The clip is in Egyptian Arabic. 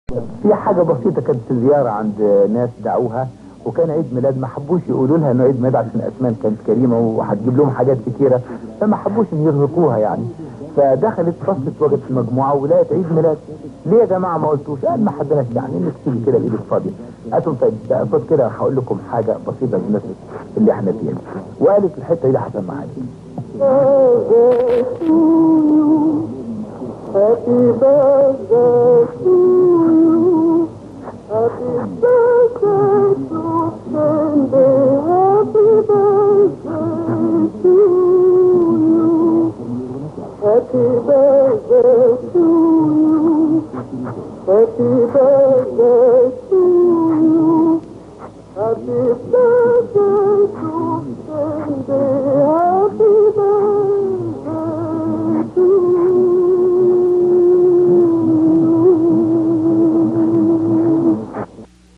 في حاجة بسيطة كانت في زيارة عند ناس دعوها وكان عيد ميلاد ما حبوش يقولوا لها انه عيد ميلاد عشان اسمان كانت كريمة وهتجيب لهم حاجات كتيرة فما حبوش ان يرهقوها يعني فدخلت فصلت وجدت في المجموعة ولقت عيد ميلاد ليه يا جماعة ما قلتوش قال ما حدناش يعني انك تيجي كده بايدك فاضية قالت لهم طيب ده قصاد كده هقول لكم حاجة بسيطة بالنسبة اللي احنا فيها وقالت الحتة دي هسمعها لي Happy birthday to you. Happy birthday to Sunday. Happy birthday to you. Happy birthday to you. Happy birthday.